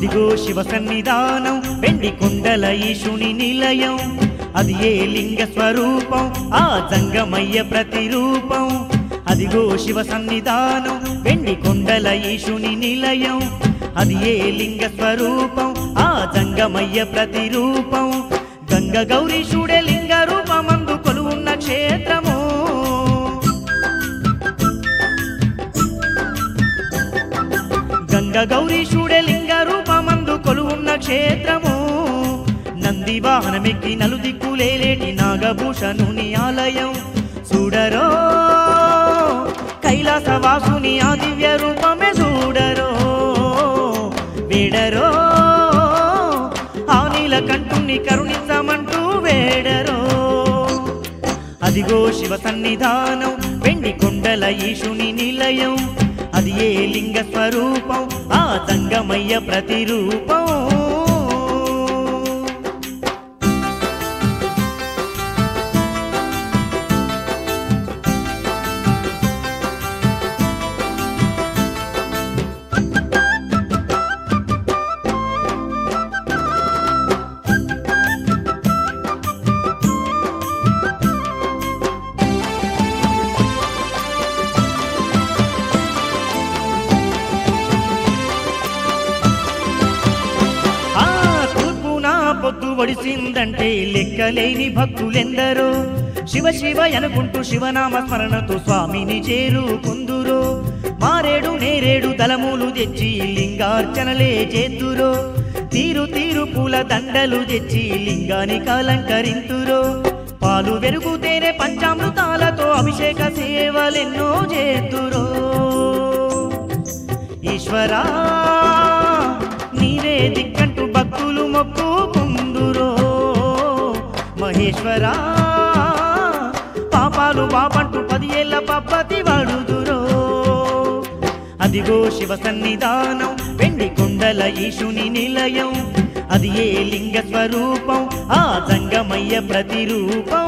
అదిగో శివ సన్నిధానం వెండి కొండల ఈశుని నిలయం అది ఏ లింగ స్వరూపం ఆ జంగమయ్య ప్రతిరూపం అదిగో శివ సన్నిధానం వెండి కొండల ఈశుని నిలయం అది ఏ లింగ స్వరూపం ఆ జంగమయ్య ప్రతిరూపం గంగ గౌరీశుడే లింగ రూపమందు కొలువున్న క్షేత్రము గంగ గౌరీశుడే లింగ రూపమందు కొలువున్న క్షేత్రము నంది వాహనమెక్కి నలుదిక్కులేలేటి నాగభూషణుని ఆలయం చూడరో కైలాసవాసుని ఆ దివ్య రూపమే చూడరో వేడరో ఆ నీలకంఠుని కరుణించమంటూ వేడరో అదిగో శివ సన్నిధానం వెండి కొండల ఈశుని నిలయం అది ఏ లింగ స్వరూపం ఆ తంగమయ్య ప్రతిరూపం ఆ తూర్పున పొద్దు ఒడిసిందంటే లెక్కలేని భక్తులెందరో శివ శివ అనుకుంటూ శివనామ స్మరణతో స్వామిని చేరుకుందురో మారేడు నేరేడు దళములు తెచ్చి లింగార్చనలే చేతురో తీరు తీరు పూల దండలు తెచ్చి లింగానికి అలంకరింతురో పాలు వెరుగు తేనె పంచామృతాలతో అభిషేక సేవలెన్నో చేతురో ఈశ్వరా నీవే దిక్కంటూ భక్తులు మొక్కుకుందురో మహేశ్వరా పాపాలు పాపంటూ పది ఏళ్ళ పప్పతి వాడుదురో అదిగో శివ సన్నిధానం వెండి కొండల ఈశుని నిలయం అది ఏ లింగ స్వరూపం ఆ జంగమయ్య ప్రతిరూపం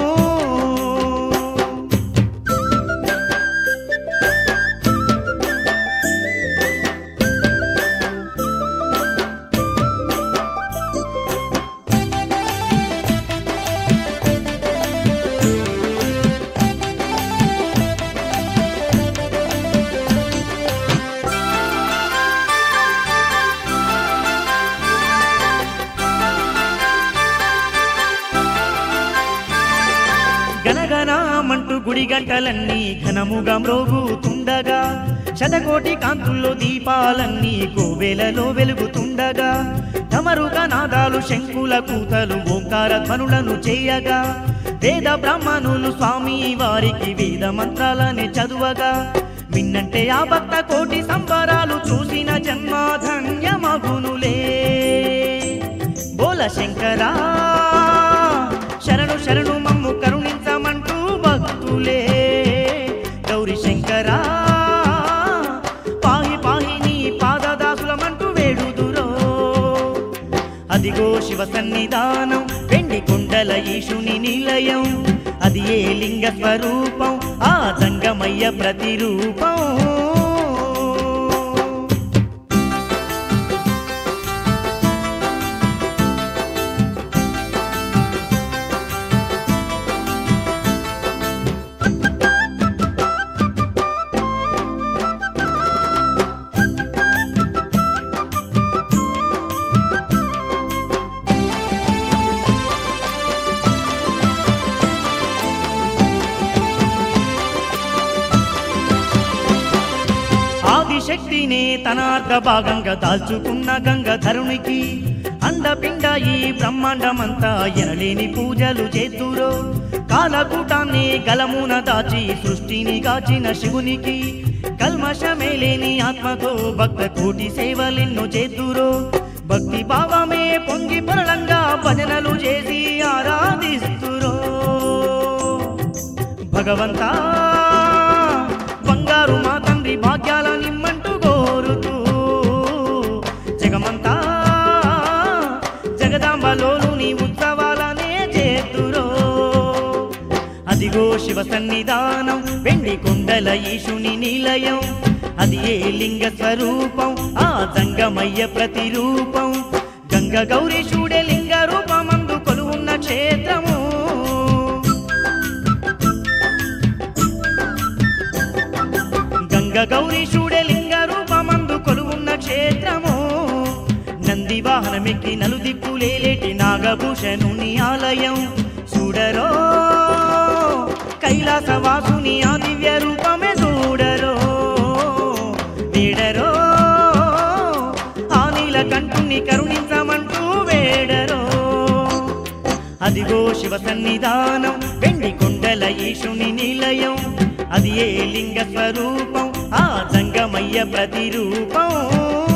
గనగనామంటూ గుడి గంటలన్నీ ఘనముగా మ్రోగుతుండగా శతకోటి కాంతుల్లో దీపాలన్నీ కోవెలలో వెలుగుతుండగా తమరుగా నాదాలు శంకుల కూతలు ఓంకార ధ్వనులను చేయగా వేద బ్రాహ్మణులు స్వామి వారికి వేద మంత్రాలనే చదువగా విన్నంటే ఆ భక్త కోటి సంబరాలు చూసిన జన్మాధన్యమగునులే బోల శంకరా శరణు శరణు మమ్ము కరుణించమంటూ భక్తులే గౌరీ శంకరా పాహి పాహి నీ పాదదాసులమంటూ వేడుదురో అదిగో శివ సన్నిధానం వెండి కొండల ఈశుని నిలయం అది ఏ లింగ స్వరూపం ఆ జంగమయ్య ప్రతిరూపం ఆదిశక్తినే తన అర్ధ భాగంగా దాల్చుకున్న గంగధరునికి అండపిండ ఈ బ్రహ్మాండమంతా ఎనలేని పూజలు చేతురో కాలకూటాన్ని గలమున దాచి సృష్టిని కాచిన శివునికి కల్మషమే లేని ఆత్మతో భక్త కోటి సేవలెన్నో చేతురో భక్తి భావమే పొంగి పొరలంగా భజనలు చేసి ఆరాధిస్తురో భగవంతా బంగారు మా తండ్రి భాగ్యాల నిమ్మంటూ కోరుతూ జగమంతా జగదాంబలోను నీ ఉత్సవాలనే చేతురో అదిగో శివ సన్నిధానం వెండి కొండల ఈశుని నిలయం అది ఏ లింగ స్వరూపం ఆ జంగమయ్య ప్రతిరూపం గంగ గౌరీశుడే లింగ రూపమందు కొలువున్న క్షేత్రము గంగ గౌరీశుడే లింగ రూపమందు కొలువున్న క్షేత్రము నంది వాహనమెక్కి నలుదిక్కులేలేటి నాగభూషణుని ఆలయం చూడరో కైలాసవాసుని ఆ దివ్య రూపమే చూడరో వేడరో ఆ నీలకంఠుని కరుణించమంటూ వేడరో అదిగో శివ సన్నిధానం వెండి కొండల ఈశుని నిలయం అది ఏ లింగ స్వరూపం ఆ జంగమయ్య ప్రతిరూపం